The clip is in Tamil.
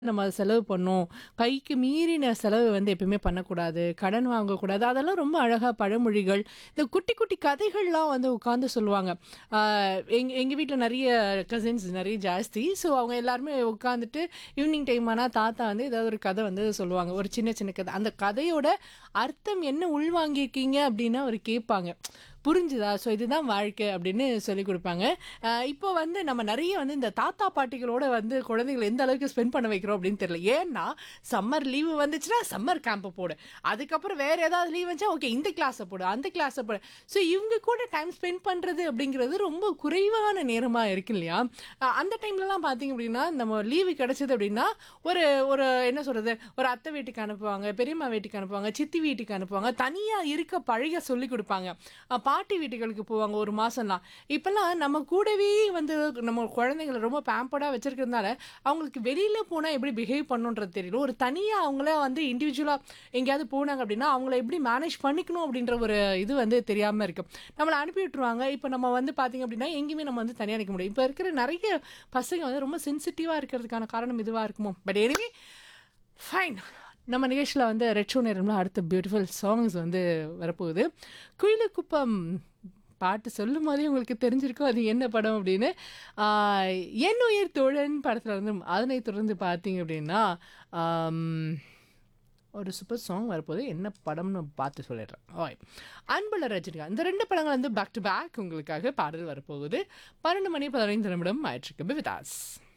நம்ம செலவு பண்ணணும். கைக்கு மீறின செலவு வந்து எப்பயுமே பண்ணக்கூடாது. கடன் வாங்கக்கூடாது. அதெல்லாம் ரொம்ப அழகா பழமொழிகள், இந்த குட்டி குட்டி கதைகள்லாம் வந்து உட்காந்து சொல்லுவாங்க. ஆ எங் எங்க வீட்ல நெறைய கசின்ஸ் நெறைய ஜாஸ்தி. ஸோ அவங்க எல்லாருமே உட்காந்துட்டு ஈவினிங் டைம் ஆனா தாத்தா வந்து ஏதாவது ஒரு கதை வந்து சொல்லுவாங்க. ஒரு சின்ன சின்ன கதை. அந்த கதையோட அர்த்தம் என்ன உள்வாங்கியிருக்கீங்க அப்படின்னு அவரு கேட்பாங்க. புரிஞ்சுதா? ஸோ இதுதான் வாழ்க்கை அப்படின்னு சொல்லிக் குடுப்பாங்க. அ இப்போ வந்து நம்ம நெறைய வந்து இந்த தாத்தா, பாட்டிகளோட வந்து குழந்தைகள எந்த அளவுக்கு ஸ்பெண்ட் பண்ண வைக்கிறோம் அப்படின்னு தெரியல. ஏன்னா, சம்மர் லீவு வந்துச்சுன்னா சம்மர் கேம்ப் போடு. அதுக்கப்புறம் வேற ஏதாவது லீவ் வந்துச்சா, ஓகே இந்த கிளாஸ போடு, அந்த கிளாஸ போடு. ஸோ இவங்க கூட டைம் ஸ்பெண்ட் பண்றது அப்படிங்கிறது ரொம்ப குறைவான நேரமா இருக்கு இல்லையா? அ அந்த டைம்லலாம் பார்த்தீங்க அப்படின்னா, நம்ம லீவு கிடைச்சது அப்படின்னா, ஒரு ஒரு என்ன சொல்றது? ஒரு அத்தை வீட்டுக்கு அனுப்புவாங்க, பெரியம்மா வீட்டுக்கு அனுப்புவாங்க, சித்தி வீட்டுக்கு அனுப்புவாங்க. தனியா இருக்க பழக சொல்லிக் குடுப்பாங்க. அ பாட்டி வீட்டுகளுக்கு போவாங்க ஒரு மாசம்லாம். இப்பலாம் நம்ம கூடவே வந்து நம்ம குழந்தைங்கள ரொம்ப பேம்பர்டா வச்சிருக்கிறதுனால, அவங்களுக்கு வெளியில போனா எப்படி பிஹேவ் பண்ணணுன்றது தெரியல. ஒரு தனியா அவங்கள வந்து இண்டிவிஜுவலா எங்கேயாவது போனாங்க அப்படின்னா, அவங்கள எப்படி மேனேஜ் பண்ணிக்கணும் அப்படின்ற ஒரு இது வந்து தெரியாம இருக்கு. நம்மள அனுப்பி விட்டுருவாங்க. இப்ப நம்ம வந்து பார்த்தீங்க அப்படின்னா, எங்கேயுமே நம்ம வந்து தனியா நிக்க முடியாது. இப்ப இருக்கிற நெறைய பசங்க வந்து ரொம்ப சென்சிட்டிவா இருக்கிறதுக்கான காரணம் இதுவா இருக்குமோ? But anyway fine. நம்ம நிகழ்ச்சியில வந்து ரெட்ரோ நேரம்ல அடுத்த பியூட்டிஃபுல் சாங்ஸ் வந்து வரப்போகுது. குயிலுக்குப்பம் பாட்டு சொல்லும்போதே உங்களுக்கு தெரிஞ்சிருக்கும் அது என்ன படம் அப்படின்னு. ஆ என் உயிர் தோழன் படத்துல வந்து அதனைத் தொடர்ந்து பார்த்தீங்க அப்படின்னா, அம் ஒரு சூப்பர் சாங் வரப்போகுது. என்ன படம்னு பார்த்து சொல்லிடுறேன். ஆல்ரைட். அன்புள்ள ரஜினிகாந்த். இந்த 2 படங்கள் வந்து பேக் டு பேக் உங்களுக்காக பாடல் வரப்போகுது. 12 மணி 15 நிமிடம் ஆயிட்டிருக்கு. Be with as.